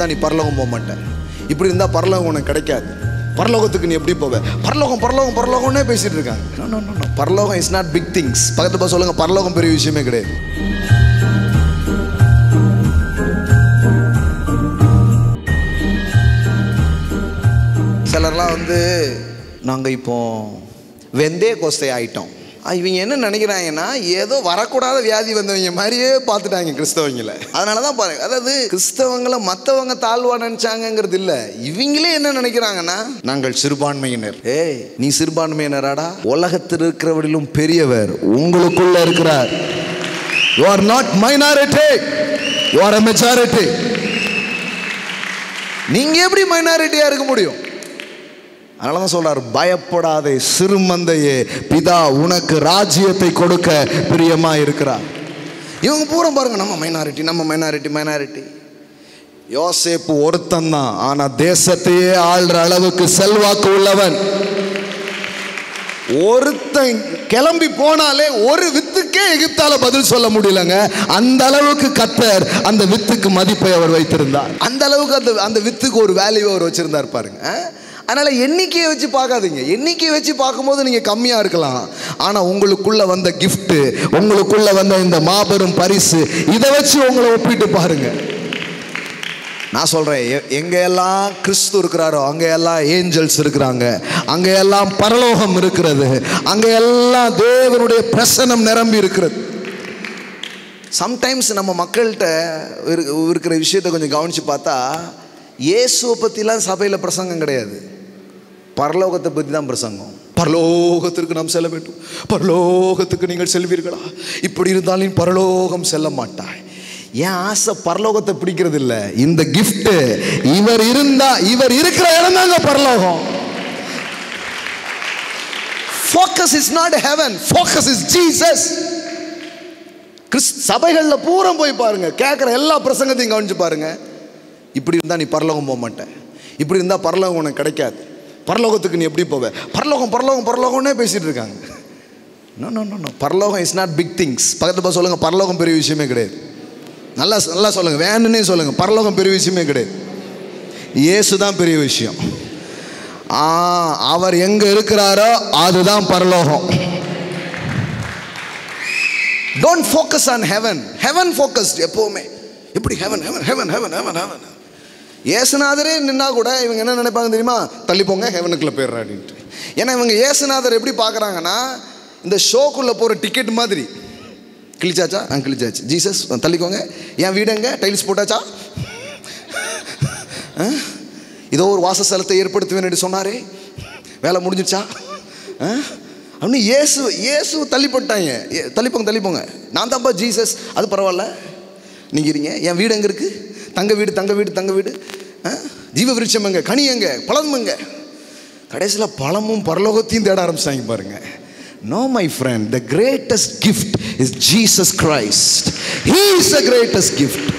இருந்தால் நீ பரலோகம் போக மாட்ட இப்படி இருந்தால் பரலோகம் உனக்கு கிடைக்காது பரலோகத்துக்கு நீ எப்படி போவ பரலோகம் பரலோகம் பரலோகம்னே பேசிட்டு இருக்காங்க No, no, no, no. பரலோகம் இஸ் நாட் பிக் திங்ஸ் பக்கத்துல போய் சொல்லுங்க பரலோகம் பெரிய விஷயமே கிடையாது சிலர்லாம் வந்து நாங்கள் இப்போ வெந்தே கோஸ்தை ஆயிட்டோம் ஆ, இவங்க என்ன நினைக்கிறாங்கன்னா ஏதோ வரக்கூடாத வியாதி வந்தவங்க மாதிரியே பார்த்துட்டாங்க கிறிஸ்தவங்களை அதனால தான் பாருங்க அதாவது கிறிஸ்தவங்களை மற்றவங்க தாழ்வா நினைச்சாங்கங்கிறது இல்லை இவங்களே என்ன நினைக்கிறாங்கன்னா நாங்கள் சிறுபான்மையினர் ஏய் நீ சிறுபான்மையினராடா உலகத்தில் இருக்கிறவரிலும் பெரியவர் உங்களுக்குள்ள இருக்கிறார் you are not minority you are a majority நீங்க எப்படி மைனாரிட்டியா இருக்க முடியும் அதனால தான் சொல்றார் பயப்படாதே சிறுமந்தையே பிதா உனக்கு ராஜ்யத்தை கொடுக்க பிரியமா இருக்கிறார் இவங்க பூரா பாருங்க நம்ம மைனாரிட்டி நம்ம மைனாரிட்டி மைனாரிட்டி யோசேப்பு ஒருத்தன் தான் ஆனா தேசத்தையே ஆள்ற அளவுக்கு செல்வாக்கு உள்ளவன் ஒருத்தன் கிளம்பி போனாலே ஒரு வித்துக்கே எகிப்தால பதில் சொல்ல முடியலங்க அந்த அளவுக்கு கத்தர் அந்த வித்துக்கு மதிப்பை அவர் வைத்திருந்தார் அந்த அளவுக்கு அந்த அந்த வித்துக்கு ஒரு வேல்யூ அவர் வச்சிருந்தார் பாருங்க அஹ்? அதனால எண்ணிக்கையை வச்சு பார்க்காதீங்க எண்ணிக்கையை வச்சு பார்க்கும்போது நீங்க கம்மியா இருக்கலாம் ஆனா உங்களுக்குள்ள வந்த gift உங்களுக்குள்ள வந்த இந்த மாபெரும் பரிசு இதை வச்சு உங்களை ஒப்பிட்டு பாருங்க நான் சொல்கிறேன் எங்கே எல்லாம் கிறிஸ்து இருக்கிறாரோ அங்கே எல்லாம் ஏஞ்சல்ஸ் இருக்கிறாங்க அங்கே எல்லாம் பரலோகம் இருக்கிறது அங்கே எல்லாம் தேவனுடைய பிரசனம் நிரம்பி இருக்கிறது சம்டைம்ஸ் நம்ம மக்கள்கிட்ட இரு- இருக்கிற விஷயத்தை கொஞ்சம் கவனித்து பார்த்தா இயேசுவை பற்றிலாம் சபையில் பிரசங்கம் கிடையாது பரலோகத்தை பற்றி தான் பிரசங்கம் பரலோகத்திற்கு நாம் செல்ல வேண்டும் பரலோகத்துக்கு நீங்கள் செல்வீர்களா இப்படி இருந்தாலும் நீ பரலோகம் செல்ல மாட்டாய் என் ஆசை பரலோகத்தை பிடிக்கிறது இல்ல இந்த gift இவர் இருந்தா இவர் இருக்கிற இடம் தாங்க பரலோகம் focus is not heaven focus is Jesus Christ சபைகளில் பூரம் போய் பாருங்க கேட்குற எல்லா பிரசங்கத்தையும் கவனிச்சு பாருங்க இப்படி இருந்தால் நீ பரலோகம் போக மாட்ட இப்படி இருந்தால் பரலோகம் உனக்கு கிடைக்காது பரலோகத்துக்கு நீ எப்படி போவ பரலோகம் பரலோகம் பரலோகம்னே பேசிட்டு இருக்காங்க நோ நோ நோ நோ பரலோகம் இஸ் நாட் பிக் திங்ஸ் பக்கத்தில் போய் சொல்லுங்க பரலோகம் பெரிய விஷயமே கிடையாது நல்லா நல்லா சொல்லுங்க வேணுன்னே சொல்லுங்க பரலோகம் பெரிய விஷயமே கிடையாது இயேசு தான் பெரிய விஷயம் ஆ அவர் எங்க இருக்கிறாரோ அதுதான் பரலோகம் don't focus on heaven heaven focused எப்போவுமே எப்படி heaven heaven heaven heaven heaven heaven ஏசுநாதரே நின்னா கூட இவங்க என்ன நினைப்பாங்க தெரியுமா தள்ளி போங்க ஹெவனுக்குள்ள போயிடுறா அப்படின்ட்டு ஏன்னா இவங்க ஏசுநாதர் எப்படி பார்க்குறாங்கன்னா இந்த ஷோக்குள்ளே போகிற டிக்கெட் மாதிரி கிழிச்சாச்சா ஆ கிழிச்சாச்சு ஜீசஸ் தள்ளிக்கோங்க என் வீடுங்க டைல்ஸ் போட்டாச்சா ஆ? இதோ ஒரு வாசஸ்தலத்தை ஏற்படுத்துவேன் என்று சொன்னாரே வேலை முடிஞ்சிருச்சா ஆ? அப்படின்னு இயேசு இயேசு தள்ளிப்பட்டாங்க ஏ- தள்ளிப்போங்க தள்ளிப்போங்க நான் தான்ப்பா ஜீசஸ் அது பரவாயில்ல நீங்கள் இருங்க என் வீடு எங்கே இருக்குது தங்க வீடு தங்க வீடு தங்க வீடு ஆ? ஜீவ விருட்சம் எங்க கனி எங்க பழம் எங்க கடைசியில் பழமும் பரலோகத்தையும் தேட ஆரம்பிச்சாங்க பாருங்க no my friend the greatest gift is Jesus Christ he is the greatest gift